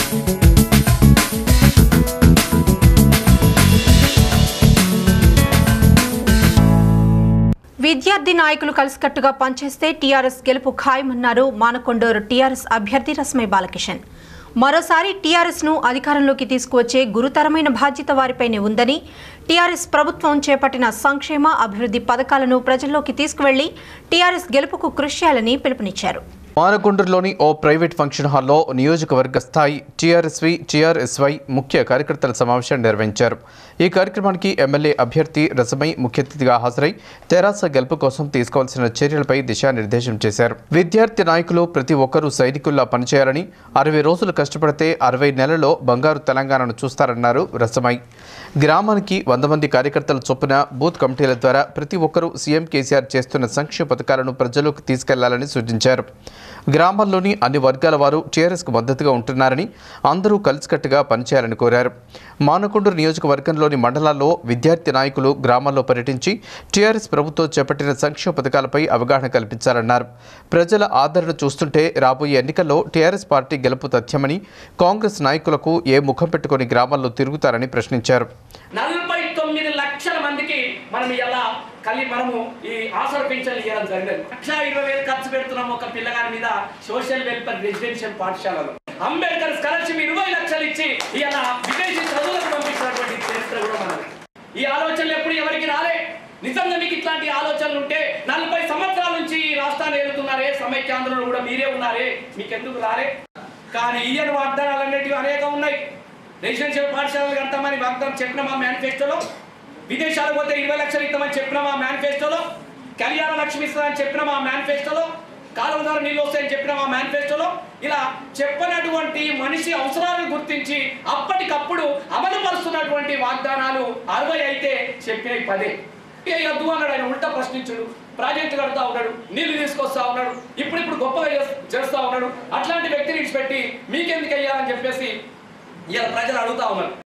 విద్యార్థి నాయకులు కలిసికట్టుగా పనిచేస్తే టీఆర్ఎస్ గెలుపు ఖాయమన్నారు మానకొండూరు టీఆర్ఎస్ అభ్యర్థి రస్మై బాలకిషన్ మరోసారి టీఆర్ఎస్ ను అధికారంలోకి తీసుకువచ్చే గురుతరమైన బాధ్యత వారిపైనే ఉందని టీఆర్ఎస్ ప్రభుత్వం చేపట్టిన సంక్షేమ అభివృద్ధి పథకాలను ప్రజల్లోకి తీసుకువెళ్లి టీఆర్ఎస్ గెలుపుకు కృషి చేయాలని పిలుపునిచ్చారు మానకొండూరులోని ఓ ప్రైవేట్ ఫంక్షన్ హాల్లో నియోజకవర్గ స్థాయి టీఆర్ఎస్వి టీఆర్ఎస్వై ముఖ్య కార్యకర్తల సమావేశం నిర్వహించారు ఈ కార్యక్రమానికి ఎమ్మెల్యే అభ్యర్థి రసమై ముఖ్య అతిథిగా హాజరై తెరాస గెలుపు కోసం తీసుకోవాల్సిన చర్యలపై దిశానిర్దేశం చేశారు విద్యార్థి నాయకులు ప్రతి ఒక్కరూ సైనికుల్లా పనిచేయాలని అరవై రోజులు కష్టపడితే అరవై నెలల్లో బంగారు తెలంగాణను చూస్తారన్నారు రసమై గ్రామానికి వంద మంది కార్యకర్తల చొప్పున బూత్ కమిటీల ద్వారా ప్రతి ఒక్కరూ సీఎం కేసీఆర్ చేస్తున్న సంక్షేమ పథకాలను ప్రజలకు తీసుకెళ్లాలని సూచించారు గ్రామాల్లోని అన్ని వర్గాల వారు టీఆర్ఎస్కు మద్దతుగా ఉంటున్నారని అందరూ కలిసికట్టుగా పనిచేయాలని కోరారు మానకొండూరు నియోజకవర్గంలోని మండలాల్లో విద్యార్థి నాయకులు గ్రామాల్లో పర్యటించి టీఆర్ఎస్ ప్రభుత్వం చేపట్టిన సంక్షేమ పథకాలపై అవగాహన కల్పించాలన్నారు ప్రజల ఆదరణ చూస్తుంటే రాబోయే ఎన్నికల్లో టీఆర్ఎస్ పార్టీ గెలుపు తథ్యమని కాంగ్రెస్ నాయకులకు ఏ ముఖం పెట్టుకుని గ్రామాల్లో తిరుగుతారని ప్రశ్నించారు నలభై తొమ్మిది లక్షల మందికి మనం ఇలా కలిగి మనము ఈ ఆసర పింఛన్లు ఇవ్వడం జరిగింది లక్ష ఇరవై వేలు ఖర్చు పెడుతున్నాం ఒక పిల్లగాని మీద సోషల్ వెల్ఫేర్ రెసిడెన్షియల్ పాఠశాలలో అంబేద్కర్ స్కాలర్షిప్ ఇరవై లక్షలు ఇచ్చి ఇలా విదేశీ చదువులకు పంపించినటువంటి చరిత్ర కూడా మనది ఈ ఆలోచనలు ఎప్పుడు ఎవరికి రాలే నిజంగా మీకు ఇట్లాంటి ఆలోచనలు ఉంటే నలభై సంవత్సరాల నుంచి ఈ రాష్ట్రాన్ని ఎదుగుతున్నారే సమైక్యాంధ్రులు కూడా మీరే ఉన్నారే మీకు ఎందుకు రాలే కానీ ఈయన వాగ్దానాలు అనేటివి అనేకం ఉన్నాయి రెసిడెన్షియల్ పాఠశాలలు కడతామని వాగ్దానం చెప్పిన మా మేనిఫెస్టోలో విదేశాలకు పోతే ఇరవై లక్షలు ఇస్తామని చెప్పిన మా మేనిఫెస్టోలో కళ్యాణ లక్ష్మి ఇస్తామని చెప్పిన మా మేనిఫెస్టోలో కాలువ ద్వారా నీళ్ళు వస్తాయని చెప్పిన మా మేనిఫెస్టోలో ఇలా చెప్పనటువంటి మనిషి అవసరాలను గుర్తించి అప్పటికప్పుడు అమలు పరుస్తున్నటువంటి వాగ్దానాలు అరవై అయితే చెప్పినవి పదే ఏ వద్దు అన్నాడు ఆయన ఉల్టా ప్రశ్నించుడు ప్రాజెక్టు కడతా ఉన్నాడు నీళ్లు తీసుకొస్తా ఉన్నాడు ఇప్పుడు ఇప్పుడు గొప్పగా చేస్- చేస్తా ఉన్నాడు అట్లాంటి వ్యక్తిని విడిచిపెట్టి మీకెందుకు అయ్యాలని చెప్పేసి ఇలా ప్రజలు అడుగుతా ఉన్నారు